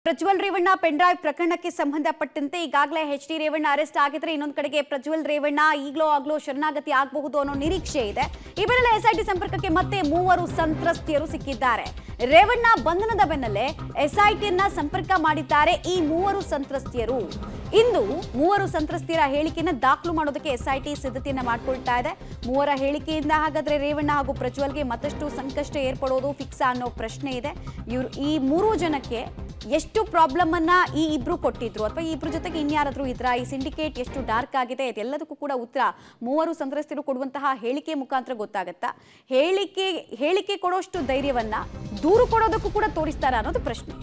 Prajwal Revanna pen drive ಪ್ರಕರಣಕ್ಕೆ ಸಂಬಂಧಪಟ್ಟಂತೆ ಈಗಾಗಲೇ ಎಚ್ ಡಿ ರೇವಣ್ಣ ಅರೆಸ್ಟ್ ಆಗಿದ್ರೆ ಇನ್ನೊಂದು ಕಡೆಗೆ ಪ್ರಜ್ವಲ್ ರೇವಣ್ಣ ಈಗಲೋ ಆಗ್ಲೋ ಶರಣಾಗತಿ ಆಗಬಹುದು ಅನ್ನೋ ನಿರೀಕ್ಷೆ ಇದೆ ಈ ಬೆನ್ನಲ್ಲೇ ಎಸ್ಐಟಿ ಸಂಪರ್ಕಕ್ಕೆ ಮತ್ತೆ ಮೂವರು ಸಂತ್ರಸ್ತಿಯರು ಸಿಕ್ಕಿದ್ದಾರೆ ರೇವಣ್ಣ ಬಂಧನದ ಬೆನ್ನಲ್ಲೇ ಎಸ್ಐಟಿಯನ್ನ ಸಂಪರ್ಕ ಮಾಡಿದ್ದಾರೆ ಈ ಮೂವರು ಸಂತ್ರಸ್ತಿಯರು ಇಂದು ಮೂವರು ಸಂತ್ರಸ್ತಿಯರ ಹೇಳಿಕೆಯನ್ನ ದಾಖಲು ಮಾಡೋದಕ್ಕೆ ಎಸ್ಐಟಿ ಸಿದ್ಧತೆಯನ್ನ ಮಾಡ್ಕೊಳ್ತಾ ಇದೆ ಮೂವರ ಹೇಳಿಕೆಯಿಂದ ಹಾಗಾದ್ರೆ ರೇವಣ್ಣ ಹಾಗೂ ಪ್ರಜ್ವಲ್ಗೆ ಮತ್ತಷ್ಟು ಸಂಕಷ್ಟ ಏರ್ಪಡೋದು ಫಿಕ್ಸ್ ಅನ್ನೋ ಪ್ರಶ್ನೆ ಇದೆ ಇವ್ರು ಈ ಮೂರು ಜನಕ್ಕೆ ಎಷ್ಟು ಪ್ರಾಬ್ಲಮ್ ಅನ್ನ ಈ ಇಬ್ರು ಕೊಟ್ಟಿದ್ರು ಅಥವಾ ಈ ಇಬ್ರು ಜೊತೆಗೆ ಇನ್ಯಾರಾದ್ರೂ ಇದ್ರ ಈ ಸಿಂಡಿಕೇಟ್ ಎಷ್ಟು ಡಾರ್ಕ್ ಆಗಿದೆ ಇದೆಲ್ಲದಕ್ಕೂ ಕೂಡ ಉತ್ತರ ಮೂವರು ಸಂತ್ರಸ್ತರು ಕೊಡುವಂತಹ ಹೇಳಿಕೆ ಮುಖಾಂತರ ಗೊತ್ತಾಗತ್ತಾ ಹೇಳಿಕೆ ಹೇಳಿಕೆ ಕೊಡೋಷ್ಟು ಧೈರ್ಯವನ್ನ ದೂರು ಕೊಡೋದಕ್ಕೂ ಕೂಡ ತೋರಿಸ್ತಾರ ಅನ್ನೋದು ಪ್ರಶ್ನೆ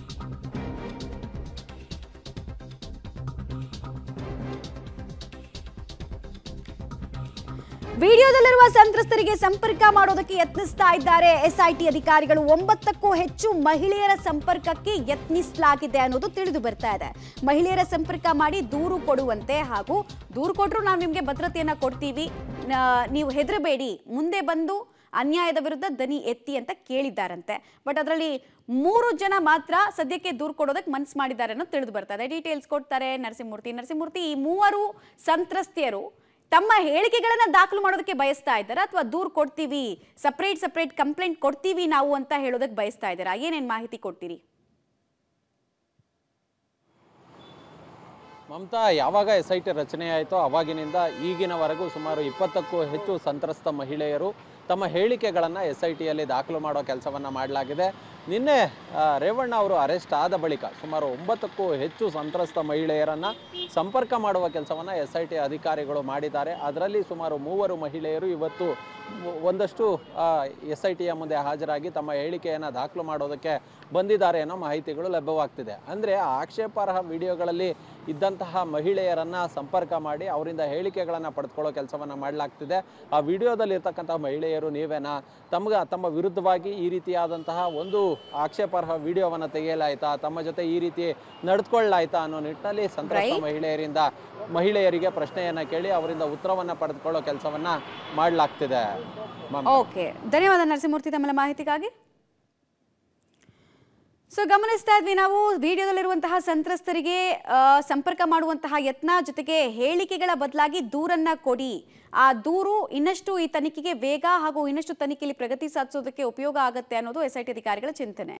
ವಿಡಿಯೋದಲ್ಲಿರುವ ಸಂತ್ರಸ್ತರಿಗೆ ಸಂಪರ್ಕ ಮಾಡೋದಕ್ಕೆ ಯತ್ನಿಸ್ತಾ ಇದ್ದಾರೆ ಎಸ್ಐಟಿ ಅಧಿಕಾರಿಗಳು ಒಂಬತ್ತಕ್ಕೂ ಹೆಚ್ಚು ಮಹಿಳೆಯರ ಸಂಪರ್ಕಕ್ಕೆ ಯತ್ನಿಸಲಾಗಿದೆ ಅನ್ನೋದು ತಿಳಿದು ಬರ್ತಾ ಇದೆ ಮಹಿಳೆಯರ ಸಂಪರ್ಕ ಮಾಡಿ ದೂರು ಕೊಡುವಂತೆ ಹಾಗೂ ದೂರು ಕೊಟ್ಟರು ನಾವು ನಿಮಗೆ ಭದ್ರತೆಯನ್ನ ಕೊಡ್ತೀವಿ ನ- ನೀವು ಹೆದರಬೇಡಿ ಮುಂದೆ ಬಂದು ಅನ್ಯಾಯದ ವಿರುದ್ಧ ದನಿ ಎತ್ತಿ ಅಂತ ಕೇಳಿದ್ದಾರಂತೆ ಬಟ್ ಅದರಲ್ಲಿ ಮೂರು ಜನ ಮಾತ್ರ ಸದ್ಯಕ್ಕೆ ದೂರು ಕೊಡೋದಕ್ಕೆ ಮನ್ಸು ಮಾಡಿದ್ದಾರೆ ಅನ್ನೋದು ತಿಳಿದು ಬರ್ತಾ ಇದೆ ಡೀಟೇಲ್ಸ್ ಕೊಡ್ತಾರೆ ನರಸಿಂಹಮೂರ್ತಿ ನರಸಿಂಹಮೂರ್ತಿ ಈ ಮೂವರು ಸಂತ್ರಸ್ತಿಯರು ತಮ್ಮ ಹೇಳಿಕೆಗಳನ್ನ ದಾಖಲು ಮಾಡೋದಕ್ಕೆ ಬಯಸ್ತಾ ಇದ್ದಾರಾ ಅಥವಾ ದೂರು ಕೊಡ್ತೀವಿ ಸಪ್ರೇಟ್ ಸಪ್ರೇಟ್ ಕಂಪ್ಲೇಂಟ್ ಕೊಡ್ತೀವಿ ನಾವು ಅಂತ ಹೇಳೋದಕ್ಕೆ ಬಯಸ್ತಾ ಇದ್ದಾರಾ ಏನೇನ್ ಮಾಹಿತಿ ಕೊಡ್ತೀರಿ ಮಮತಾ ಯಾವಾಗ ಎಸ್ ಐ ಟಿ ರಚನೆ ಆಯಿತೋ ಅವಾಗಿನಿಂದ ಈಗಿನವರೆಗೂ ಸುಮಾರು ಇಪ್ಪತ್ತಕ್ಕೂ ಹೆಚ್ಚು ಸಂತ್ರಸ್ತ ಮಹಿಳೆಯರು ತಮ್ಮ ಹೇಳಿಕೆಗಳನ್ನು ಎಸ್ ಐ ಟಿಯಲ್ಲಿ ದಾಖಲು ಮಾಡೋ ಕೆಲಸವನ್ನು ಮಾಡಲಾಗಿದೆ ನಿನ್ನೆ ಆ, ರೇವಣ್ಣ ಅವರು ಅರೆಸ್ಟ್ ಆದ ಬಳಿಕ ಸುಮಾರು ಒಂಬತ್ತಕ್ಕೂ ಹೆಚ್ಚು ಸಂತ್ರಸ್ತ ಮಹಿಳೆಯರನ್ನು ಸಂಪರ್ಕ ಮಾಡುವ ಕೆಲಸವನ್ನು ಎಸ್ ಐ ಟಿ ಅಧಿಕಾರಿಗಳು ಮಾಡಿದ್ದಾರೆ ಅದರಲ್ಲಿ ಸುಮಾರು ಮೂವರು ಮಹಿಳೆಯರು ಇವತ್ತು ಒಂದಷ್ಟು ಎಸ್ ಐ ಟಿಯ ಮುಂದೆ ಹಾಜರಾಗಿ ತಮ್ಮ ಹೇಳಿಕೆಯನ್ನು ದಾಖಲು ಮಾಡೋದಕ್ಕೆ ಬಂದಿದ್ದಾರೆ ಅನ್ನೋ ಮಾಹಿತಿಗಳು ಲಭ್ಯವಾಗ್ತಿದೆ ಅಂದರೆ ಆಕ್ಷೇಪಾರ್ಹ ವಿಡಿಯೋಗಳಲ್ಲಿ ಇದ್ದಂತಹ ಮಹಿಳೆಯರನ್ನು ಸಂಪರ್ಕ ಮಾಡಿ ಅವರಿಂದ ಹೇಳಿಕೆಗಳನ್ನು ಪಡೆದುಕೊಳ್ಳೋ ಕೆಲಸವನ್ನು ಮಾಡಲಾಗ್ತಿದೆ ಆ ವಿಡಿಯೋದಲ್ಲಿರ್ತಕ್ಕಂಥ ಮಹಿಳೆಯರು ನೀವೇನಾ ತಮ್ಗೆ ತಮ್ಮ ವಿರುದ್ಧವಾಗಿ ಈ ರೀತಿಯಾದಂತಹ ಒಂದು ಆಕ್ಷೇಪಾರ್ಹ ವಿಡಿಯೋವನ್ನು ತೆಗೆಯಲಾಯ್ತಾ ತಮ್ಮ ಜೊತೆ ಈ ರೀತಿ ನಡೆದುಕೊಳ್ಳಾಯ್ತಾ ಅನ್ನೋ ನಿಟ್ಟಿನಲ್ಲಿ ಸಂತ್ರಸ್ತ Right. ಮಹಿಳೆಯರಿಂದ ಮಹಿಳೆಯರಿಗೆ ಪ್ರಶ್ನೆಯನ್ನು ಕೇಳಿ ಅವರಿಂದ ಉತ್ತರವನ್ನು ಪಡೆದುಕೊಳ್ಳೋ ಕೆಲಸವನ್ನು ಮಾಡಲಾಗ್ತಿದೆ ಮಮತಾ. ಓಕೆ ಧನ್ಯವಾದ ನರಸಿಂಹಮೂರ್ತಿ ತಮ್ಮ ಮಾಹಿತಿಗಾಗಿ ಸೊ ಗಮನಿಸ್ತಾ ಇದ್ವಿ ನಾವು ವಿಡಿಯೋದಲ್ಲಿರುವಂತಹ ಸಂತ್ರಸ್ತರಿಗೆ ಆ, ಸಂಪರ್ಕ ಮಾಡುವಂತಹ ಯತ್ನ ಜೊತೆಗೆ ಹೇಳಿಕೆಗಳ ಬದಲಾಗಿ ದೂರನ್ನ ಕೊಡಿ ಆ ದೂರು ಇನ್ನಷ್ಟು ಈ ತನಿಖೆಗೆ ವೇಗ ಹಾಗೂ ಇನ್ನಷ್ಟು ತನಿಖೆಯಲ್ಲಿ ಪ್ರಗತಿ ಸಾಧಿಸೋದಕ್ಕೆ ಉಪಯೋಗ ಆಗುತ್ತೆ ಅನ್ನೋದು ಎಸ್ಐಟಿ ಅಧಿಕಾರಿಗಳ ಚಿಂತನೆ